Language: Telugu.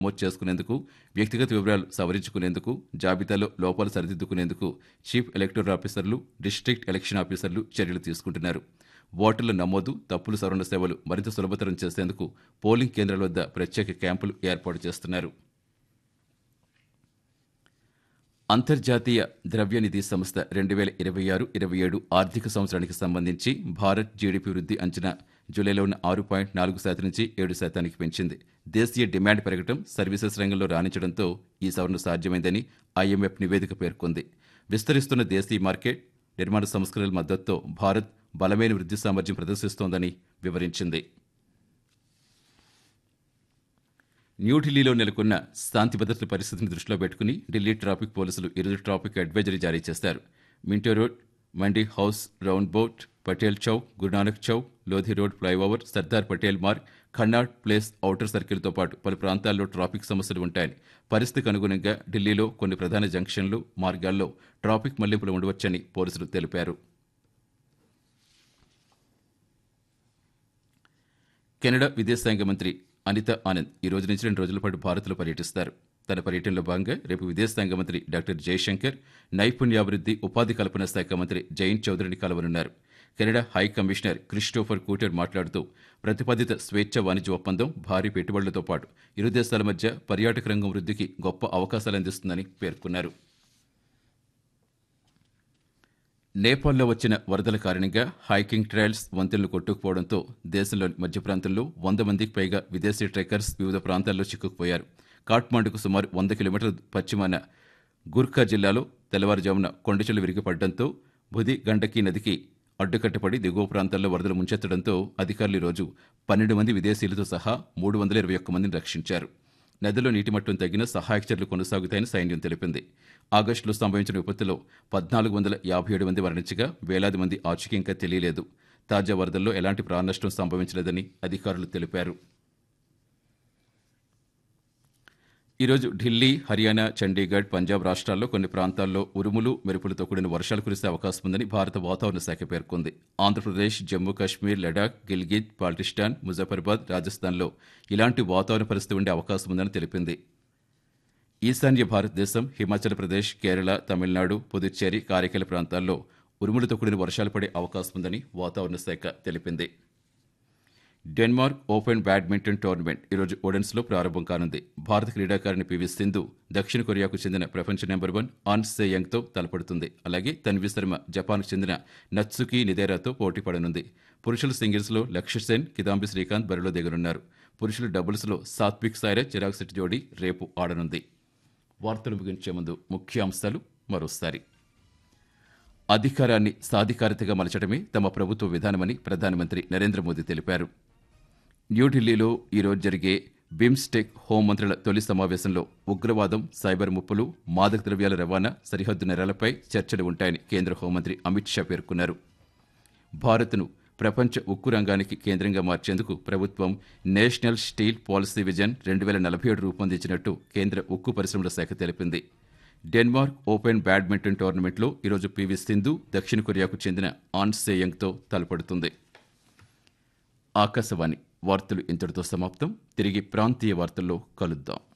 నమోదు చేసుకునేందుకు వ్యక్తిగత వివరాలు సవరించుకునేందుకు జాబితాలో లోపాలు సరిదిద్దుకునేందుకు చీఫ్ ఎలక్టోరల్ ఆఫీసర్లు డిస్ట్రిక్ట్ ఎలక్షన్ ఆఫీసర్లు చర్యలు తీసుకుంటున్నారు ఓటర్ల నమోదు తప్పులు సవరణ సేవలు మరింత సులభతరం చేసేందుకు పోలింగ్ కేంద్రాల వద్ద ప్రత్యేక క్యాంపులు ఏర్పాటు చేస్తున్నారు అంతర్జాతీయ ద్రవ్యనిధి సంస్థ రెండు వేల ఇరవై ఆరు ఇరవై ఏడు ఆర్థిక సంవత్సరానికి సంబంధించి భారత్ జీడీపీ వృద్ధి అంచనా జూలైలో ఉన్న ఆరు పాయింట్ నాలుగు శాతం నుంచి ఏడు శాతానికి పెంచింది దేశీయ డిమాండ్ పెరగడం సర్వీసెస్ రంగంలో రాణించడంతో ఈ సవరణ సాధ్యమైందని ఐఎంఎఫ్ నివేదిక పేర్కొంది విస్తరిస్తున్న దేశీయ మార్కెట్ నిర్మాణ సంస్కరణల మద్దతుతో భారత్ బలమైన వృద్ధి సామర్థ్యం ప్రదర్శిస్తోందని వివరించింది న్యూఢిల్లీలో నెలకొన్న శాంతి భద్రతల పరిస్థితిని దృష్టిలో పెట్టుకుని ఢిల్లీ ట్రాఫిక్ పోలీసులు ఈరోజు ట్రాఫిక్ అడ్వైజరీ జారీ చేశారు Minto road Mandi house roundabout Patel Chowk Guru Nanak Chowk Lodhi road flyover Sardar Patel Marg Connaught place outer సర్కిల్తో పాటు పలు ప్రాంతాల్లో ట్రాఫిక్ సమస్యలు ఉంటాయని పరిస్థితికి అనుగుణంగా ఢిల్లీలో కొన్ని ప్రధాన జంక్షన్లు మార్గాల్లో ట్రాఫిక్ మళ్లింపులు ఉండవచ్చని పోలీసులు తెలిపారు కెనడా విదేశాంగ మంత్రి అనిత ఆనంద్ ఈ రోజు నుంచి రెండు రోజుల పాటు భారత్లో పర్యటిస్తారు తన పర్యటనలో భాగంగా రేపు విదేశాంగ మంత్రి డాక్టర్ జయశంకర్ నైపుణ్యాభివృద్ధి ఉపాధి కల్పన శాఖ మంత్రి జయంత్ చౌదరిని కలవనున్నారు Canada high commissioner Christopher Cooter మాట్లాడుతూ ప్రతిపాదిత స్వేచ్ఛ వాణిజ్య ఒప్పందం భారీ పెట్టుబడులతో పాటు ఇరు దేశాల మధ్య పర్యాటక రంగం వృద్ధికి గొప్ప అవకాశాలు అందిస్తుందని పేర్కొన్నారు నేపాల్లో వచ్చిన వరదల కారణంగా హైకింగ్ ట్రయల్స్ వంతెనలు కొట్టుకుపోవడంతో దేశంలోని మధ్య ప్రాంతంలో వంద మందికి పైగా విదేశీ ట్రెక్కర్స్ వివిధ ప్రాంతాల్లో చిక్కుకుపోయారు కాఠ్మాండుకు సుమారు వంద కిలోమీటర్ల పశ్చిమాన గుర్ఖా జిల్లాలో తెల్లవారుజామున కొండచెలు విరిగిపడడంతో బుధి గండకీ నదికి అడ్డుకట్టపడి దిగువ ప్రాంతాల్లో వరదలు ముంచెత్తడంతో అధికారులు ఈ రోజు పన్నెండు మంది విదేశీయులతో సహా మూడు వందల ఇరవై ఒక్క మందిని రక్షించారు నదిలో నీటి మట్టం తగ్గిన సహాయక చర్యలు కొనసాగుతాయని సైన్యం తెలిపింది ఆగస్టులో సంభవించిన విపత్తులో పద్నాలుగు వందల యాభై ఏడు మంది మరణించగా వేలాది మంది ఆచూకీ ఇంకా తెలియలేదు తాజా వరదల్లో ఎలాంటి ప్రాణనష్టం సంభవించలేదని అధికారులు తెలిపారు ఈరోజు ఢిల్లీ హర్యానా చండీగఢ్ పంజాబ్ రాష్ట్రాల్లో కొన్ని ప్రాంతాల్లో ఉరుములు మెరుపులతో కూడిన వర్షాలు కురిసే అవకాశం ఉందని భారత వాతావరణ శాఖ పేర్కొంది ఆంధ్రప్రదేశ్ జమ్మూ కాశ్మీర్ లడాక్ గిల్గిత్ పాల్టిస్టాన్ ముజఫర్బాద్ రాజస్థాన్లో ఇలాంటి వాతావరణ పరిస్థితి ఉండే అవకాశం ఉందని తెలిపింది ఈశాన్య భారతదేశం హిమాచల్ ప్రదేశ్ కేరళ తమిళనాడు పుదుచ్చేరి కారైకల ప్రాంతాల్లో ఉరుములతో కూడిన వర్షాలు పడే అవకాశం ఉందని వాతావరణ శాఖ తెలిపింది డెన్మార్క్ ఓపెన్ బ్యాడ్మింటన్ టోర్నమెంట్ ఈరోజు ఓడెన్స్లో ప్రారంభం కానుంది భారత క్రీడాకారిణి పివి సింధు దక్షిణ కొరియాకు చెందిన ప్రపంచ నెంబర్ వన్ ఆన్ సేయంగ్తో తలపడుతుంది అలాగే తన్వి శర్మ జపాన్కు చెందిన నత్సుకి నిదేరాతో పోటీ పడనుంది పురుషుల సింగిల్స్లో లక్ష్య సేన్ కిదాంబి శ్రీకాంత్ బరిలో దిగనున్నారు పురుషుల డబుల్స్లో సాత్విక్ సాయిరాజ్ చిరాగ్ శెట్టి జోడీ రేపు ఆడనుంది వార్తలు ముగించే ముందు ముఖ్యాంశాలు మరోసారి అధికారాన్ని సాధికారతగా మలచడమే తమ ప్రభుత్వ విధానమని ప్రధానమంత్రి నరేంద్ర మోదీ తెలిపారు న్యూఢిల్లీలో ఈరోజు జరిగే బిమ్స్టెక్ హోంమంత్రుల తొలి సమావేశంలో ఉగ్రవాదం సైబర్ ముప్పులు మాదక ద్రవ్యాల రవాణా సరిహద్దు నేరాలపై చర్చలు ఉంటాయని కేంద్ర హోంమంత్రి అమిత్ షా పేర్కొన్నారు భారత్ను ప్రపంచ ఉక్కు రంగానికి కేంద్రంగా మార్చేందుకు ప్రభుత్వం నేషనల్ స్టీల్ పాలసీ విజన్ రెండు వేల నలభై ఏడు రూపొందించినట్టు కేంద్ర ఉక్కు పరిశ్రమల శాఖ తెలిపింది డెన్మార్క్ ఓపెన్ బ్యాడ్మింటన్ టోర్నమెంట్లో ఈరోజు పివి సింధు దక్షిణ కొరియాకు చెందిన ఆన్ సేయంగ్తో తలపడుతుంది ఆకాశవాణి వార్తలు ఇంతటితో సమాప్తం తిరిగి ప్రాంతీయ వార్తల్లో కలుద్దాం